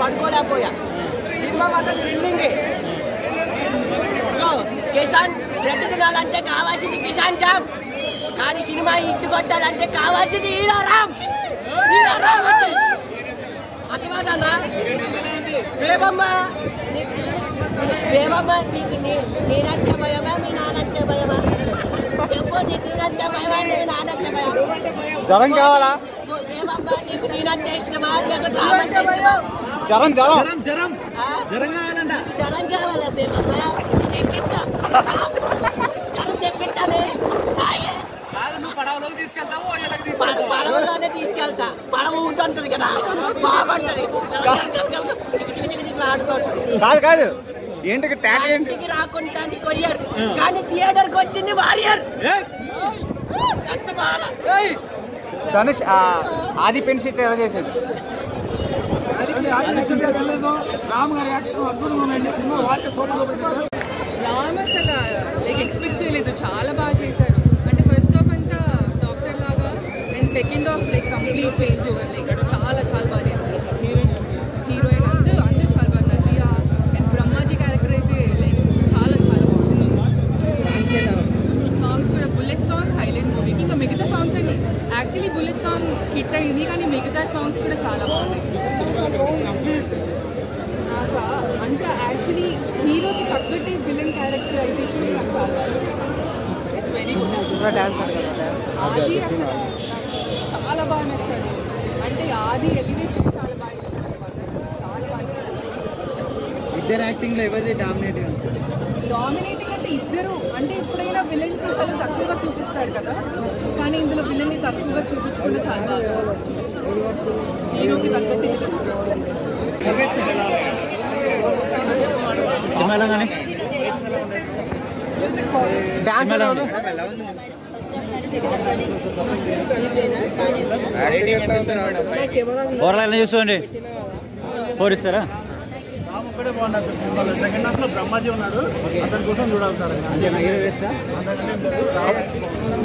పడుకోలేకపోయా cinema మాత్రం thrilling Kisan bread తినాలంటే కావాల్సింది కిసాన్ జాబ్ కానీ సినిమా ఇంటి కొట్టాలంటే కావాల్సింది హీరో రామ్ హీరో రామ్ అంటే అర్థమవుతుందా ప్రేమమ్మ నీకు ప్రేమమ్మ నీకు నీ- నేనంటే భయమా మీ నానంటే భయమా చెప్పు నీకు నేనంటే భయమా నీ నానంటే భయమా జ్వరం కావాలా ప్రేమమ్మ నీకు నేనంటే ఇష్టమా నీకు రామంటే ఇష్టమా జ్వరం జ్వరం జరం జరం ఆ? జరం కావాలంట జనం కావాలా ప్రేమమ్మ ఎక్కిస్తా జనం తెప్పిస్తానే హాయే. కాదు నువ్వు పడవలోకి తీసుకెళ్తావు ఓయలకు పడ- తీసుకెళ్తావు పడవలోనే తీసుకెళ్తా పడవ ఊగుతుంటది కదా బాగుంటది ఆడుతుంటది కాదు కాదు ఏంటి ట్యాగ్ ఏంటి ఇంటికి రాకుండా కొరియర్ కానీ థియేటర్ కి వచ్చింది వారియర్ ఏయ్! ఎంత బాగా ధనుష్ ఆ, ఆది పెన్ షీట్ ఎలా చేసేది రామ్ గారి యాక్షన్ అద్భుతంగా ఉందండి సినిమా వాటి ఫోటోలో పెట్టారు రామ్ అసలు లైక్ ఎక్స్పెక్ట్ చేయలేదు చాలా బాగా చేశారు అంటే ఫస్ట్ హాఫ్ అంతా డాక్టర్ లాగా and second half like complete change over like చాలా చాలా బాగా చేశారు హీరోయిన్ అందరూ అందరూ చాలా బాగా నదియా అండ్ బ్రహ్మాజీ క్యారెక్టర్ అయితే లైక్ చాలా చాలా బాగుంది సాంగ్స్ కూడా బుల్లెట్ సాంగ్ హైలైట్ మూవీకి ఇంకా మిగతా సాంగ్స్ అన్ని యాక్చువల్లీ బుల్లెట్ సాంగ్ హిట్ అయింది కానీ మిగతా సాంగ్స్ కూడా చాలా బాగున్నాయి నాకు అంటే యాక్చువల్లీ హీరోకి తగ్గట్టే విలన్ క్యారెక్టరైజేషన్ నాకు చాలా బాగా నచ్చింది ఇట్స్ వెరీ గుడ్ ఆది అసలు నాకు చాలా బాగా నచ్చారు అంటే ఆది ఎలివేషన్ చాలా బాగా ఇచ్చారు అనమాట చాలా బాగా ఇద్దరు యాక్టింగ్ లో ఎవరిది డామినేట్ డామినేటింగ్ అంటే ఇద్దరు అంటే ఎప్పుడైనా విలన్స్ చాలా తక్కువగా చూపిస్తారు కదా కానీ ఇందులో విలన్ని తక్కువగా చూపించకుండా చాలా బాగా చూపించారు హీరోకి తగ్గట్టు విలన్ సినిమా ఎలా కానీ డాన్స్ ఎలా ఉంది ఓవరాల్ ఎలా చూసుకోండి ఫోర్ ఇస్తారా ఒక్కడే బాగున్నారు సార్ సినిమాలో సెకండ్ హాఫ్ లో బ్రహ్మాజీ ఉన్నాడు అతని కోసం చూడాలి సార్ అంతేనా హీరో వేస్తా అంతేం లేదు రామ్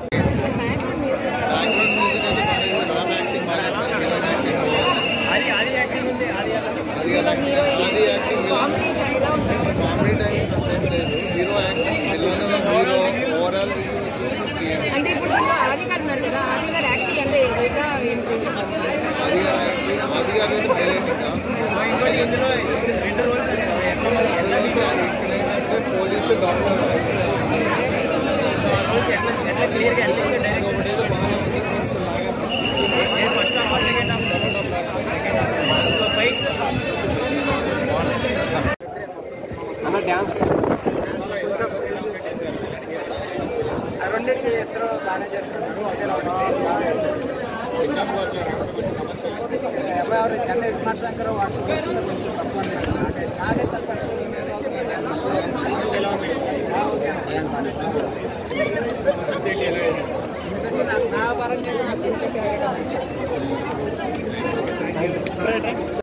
అంటే ఇప్పుడు ఆది గారు ఉన్నారు కదా ఆది గారు యాక్టింగ్ అంటే ఇంకా ఏంటి అన్న డాన్స్ రెండింటికి ఇద్దరు బాగానే చేస్తున్నారు ఎవరు చెన్నై స్మార్ట్ శంకర్ వాటి కొంచెం తక్కువ అనిపించింది. నాకే తక్కువ అనిపించింది. నా పరంగా